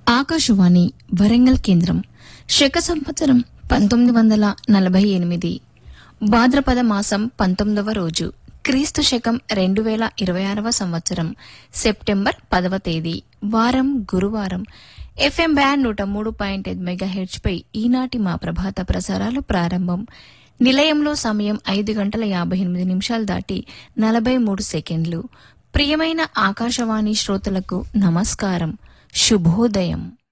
ఆకాశవాణి వరంగల్ కేంద్రం శక సంవత్సరం పంతొమ్మిది వందల నలభై ఎనిమిది భాద్రపద మాసం పంతొమ్మిదవ రోజు క్రీస్తు శకం రెండు వేల ఇరవై ఆరవ సంవత్సరం సెప్టెంబర్ పదవ తేదీ వారం గురువారం ఎఫ్ఎం బ్యాండ్ నూట మూడు పాయింట్ ఐదు మెగా పై ఈనాటి మా ప్రభాత ప్రసారాలు ప్రారంభం నిలయంలో సమయం ఐదు గంటల యాభై ఎనిమిది నిమిషాలు దాటి నలభై మూడు సెకండ్లు ప్రియమైన ఆకాశవాణి శ్రోతలకు నమస్కారం శుభోదయం